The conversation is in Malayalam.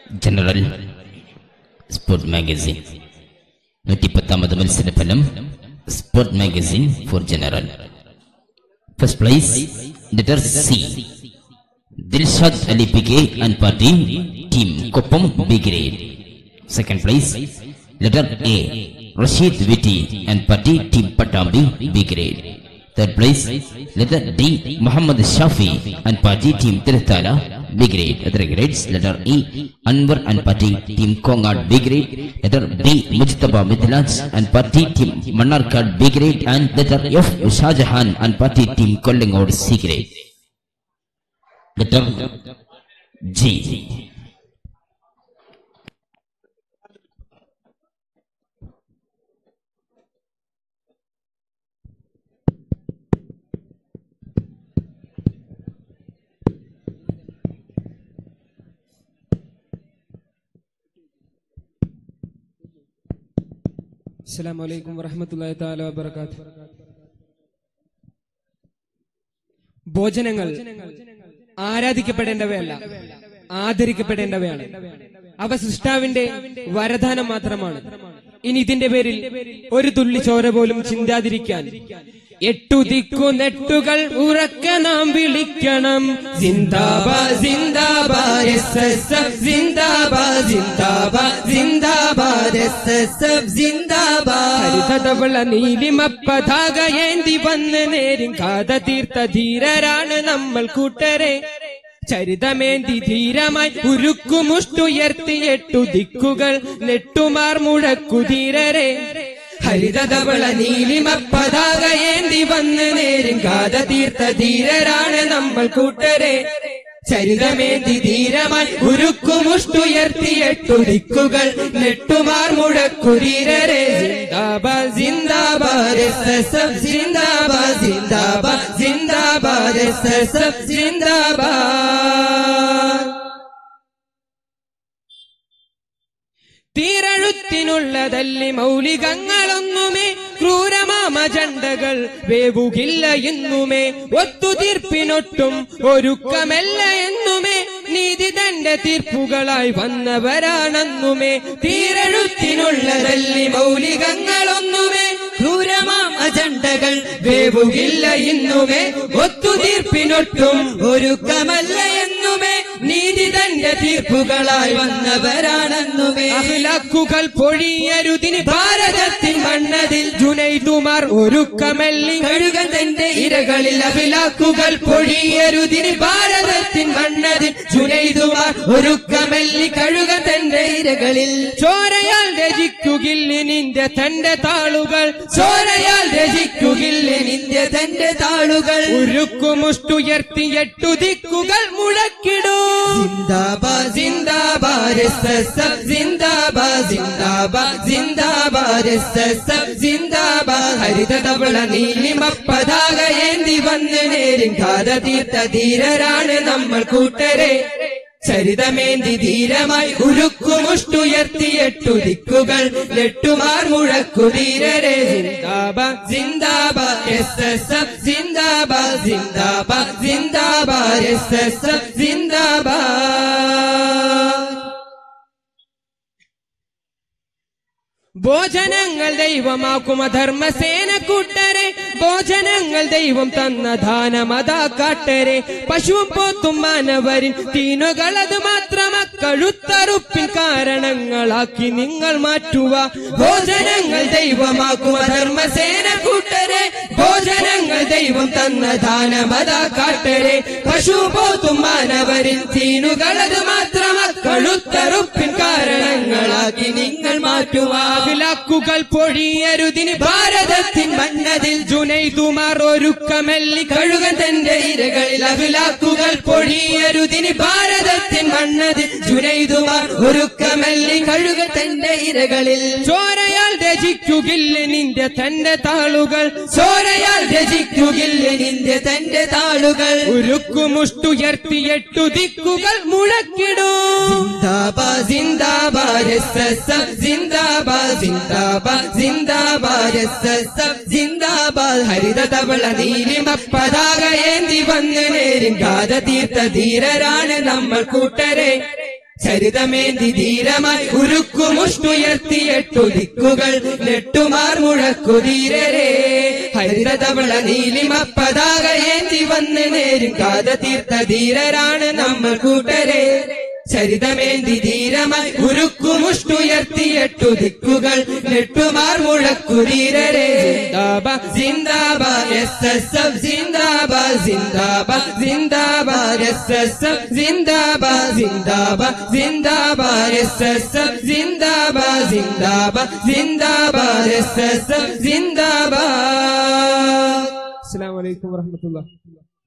ജനറൽ സ്പോർട്ട് മാഗസിൻ നൂറ്റിപ്പത്താമത് മത്സരഫലം sport magazine for general first place letter C Dilshad Ali P K and party team Koppam B grade second place letter A Rasheed V T and party team Pattambi B grade third place letter D Muhammad Shafi and party team Thiruthala B grade എത്ര grades letter E Anvar and party team Kongad B grade letter B Mujthaba Mithilaj and party team Mannarkkad B grade and letter F Shajahan and party team Kollengode C grade letter G അസ്സലാം വലൈക്കും വറഹമത്തല്ലാഹി തആല വബറകാത്ത് ഭോജനങ്ങൾ ആരാധിക്കപ്പെടേണ്ടവയല്ല ആദരിക്കപ്പെടേണ്ടവയാണ് അവ സൃഷ്ടാവിന്റെ വരദാനം മാത്രമാണ് ഇനി ഇതിന്റെ പേരിൽ ഒരു തുള്ളി ചോര പോലും ചിന്താതിരിക്കാൻ എട്ടു ദിക്കു നെട്ടുകൾ ഉറക്ക നാം വിളിക്കണം സിന്ദാബാദ് സിന്ദാബാദ് എസ് എസ് എഫ് സിന്ദാബാദ് സിന്ദാബാദ് സിന്ദാബാദ് എസ് എസ് എഫ് സിന്ദാബാദ് ഹരിതവള നീലിമ പതാക ഏന്തി വന്ന് നേരും കാത തീർത്ത ധീരരാണ് നമ്മൾ കൂട്ടരെ ചരിതമേന്തി ധീരമായി ഉരുക്കുമുഷ്ടുയർത്തി എട്ടു ദിക്കുകൾ നെട്ടുമാർ മുഴക്കുധീരരെ ഹരിതവള നീലിമ പതാക ഏന്തി വന്ന് നേരും കാത തീർത്ത ധീരരാണ് നമ്മൾ കൂട്ടരെ ചരിതമേന്തി ധീരമായി ഉരുക്കുമുഷ്ടുയർത്തി എട്ടു ദിക്കുകൾ നെട്ടുമാർ മുഴക്കുരീരരെ സിന്ദാബാദ് സിന്ദാബാദ് എസ് എസ് എഫ് സിന്ദാബാദ് സിന്ദാബാദ് സിന്ദാബാദ് എസ് എസ് എഫ് സിന്ദാബാദ് തീരഴുത്തിനുള്ളതല്ലി മൗലികങ്ങളൊന്നുമേ ക്രൂരമാമചണ്ടകൾ വേവുകില്ല എന്നുമേ ഒത്തുതീർപ്പിനൊട്ടും ഒരുക്കമല്ല എന്നുമേ നീതി തന്റെ തീർപ്പുകളായി വന്നവരാണെന്നുമേ തീരഴുത്തിനുള്ളതല്ലി മൗലികങ്ങളൊന്നുമേ ക്രൂരമാം അജണ്ടകൾ വേവുകില്ല ഇന്നുമേ ഒത്തുതീർപ്പിനൊട്ടും ഒരുക്കമല്ല എന്നുമേ നീതി തന്റെ തീർപ്പുകളായി വന്നവരാണെന്നുമേ അഖിലാക്കുകൾ പൊഴിയരുതിന് ഭാരതത്തിൻ മണ്ണതിൽ ജുനൈദുമാർ ഒരുക്കമല്ലി കഴുകൻ തന്റെ ഇരകളിൽ അഖിലാക്കുകൾ പൊഴിയരുതിന് ഭാരതത്തിൻ മണ്ണതിൽ ജുനൈദുമാർ ഒരുക്കമല്ലി കഴുകൻ തന്റെ ഇരകളിൽ ചോരയാൽ രചിക്കുകില്ല നിന്റെ തന്റെ താളുകൾ ചോരയാൽ രചിക്കുകില്ല നിന്റെ തന്റെ താളുകൾ ഉരുക്കുമുഷ്ടുയർത്തി എട്ടു ദിക്കുകൾ മുഴക്കിടൂ സിന്ദാബാദ് സിന്ദാബാദ് എസ് എസ് എഫ് സിന്ദാബാദ് സിന്ദാബാദ് സിന്ദാബാദ് എസ് എസ് എഫ് സിന്ദാബാദ് ഹരിത തവള നീലിമ പതാക ഏന്തി വന്ന് നേരും കാത തീർത്ത ധീരരാണ് നമ്മൾ കൂട്ടരെ ചരിതമേന്തി ധീരമായി ഉരുക്കുമുഷ്ടുയർത്തി എട്ടു ദിക്കുകൾ നെട്ടുമാർ മുഴക്കുധീരരെ സിന്ദാബാദ് സിന്ദാബാദ് എസ് എസ് എഫ് സിന്ദാബാദ് സിന്ദാബാദ് സിന്ദാബാദ് എസ് എസ് എഫ് സിന്ദാബാദ് ഭോജനങ്ങൾ ദൈവമാക്കും ധർമ്മസേന കൂട്ടരെ ഭോജനങ്ങൾ ദൈവം തന്ന ദാനമതാ കാട്ടരെ പശുവും പോത്തും മാനവരിൻ തീനുകളത് മാത്രമ കഴുത്തറുപ്പിൻ കാരണങ്ങളാക്കി നിങ്ങൾ മാറ്റുക ഭോജനങ്ങൾ ദൈവമാക്കും ധർമ്മസേന കൂട്ടരെ ഭോജനങ്ങൾ ദൈവം തന്ന ദാനമതാ കാട്ടരെ പശു പോത്തും മാനവരിൻ തീനുകളത് മാത്രമ കഴുത്തറുപ്പിൻ കാരണങ്ങളാക്കി നിങ്ങൾ മാറ്റുക അഖിലാക്കുകൾ പൊഴിയരുതിന് ഭാരതത്തിൻ മണ്ണതിൽ ജുനൈതുമാർ ഒരുക്കമല്ലി കഴുകൻ തന്റെ ഇരകളിൽ അഖിലാക്കുകൾ പൊഴിയരുതിന് ഭാരതത്തിൻ മണ്ണതിൽ ജുനൈതുമാർ ഒരുക്കമല്ലി കഴുക തന്റെ ഇരകളിൽ ചോരയാൽ രചിക്കുകില്ല നിന്റെ തന്റെ താളുകൾ ചോരയാൽ രചിക്കുകില്ല നിന്റെ തന്റെ താളുകൾ ഉരുക്കുമുഷ്ടുയർത്തി എട്ടു ദിക്കുകൾ മുഴക്കിടൂ സിന്ദാബാദ് സിന്ദാബാദ് എസ് എസ് എഫ് സിന്ദാബാദ് സിന്ദാബാദ് സിന്ദാബാദ് എസ് എസ് എഫ് സിന്ദാബാദ് ഹരിത തവള നീലിമ പതാക ഏന്തി വന്ന് നേരും ഗാഥ തീർത്ത ധീരരാണ് നമ്മൾ കൂട്ടരെ ചരിതമേന്തി ധീരമായി ഉരുക്കുമുഷ്ടുയർത്തിയെട്ടു ദിക്കുകൾ നെട്ടുമാർ മുഴക്കുതീരരെ ഹരിതവള നീലിമ പതാക ഏന്തി വന്ന് നേരും കാത തീർത്ത ധീരരാണ് നമ്മൾ കൂട്ടരെ ചരിതമേന്തി ധീരമായി ഉരുക്കുമുഷ്ടുയർത്തിയെട്ടു ദിക്കുകൾ നെട്ടുമാർ മുഴക്കുതീരരെ ജിന്ദാബ എസ് എസ് എഫ് ജിന്ദാബ ജിന്ദാബ ജിന്ദാബ എസ് എസ് എഫ് ജിന്ദാബ ജിന്ദാബ ജിന്ദാബ എസ് എസ് എഫ് ജിന്ദാബ ജിന്ദാബ ജിന്ദാബ എസ് എസ് എഫ് ജിന്ദാബ അസ്സലാമു അലൈക്കും വറഹ്മത്തുള്ളാഹി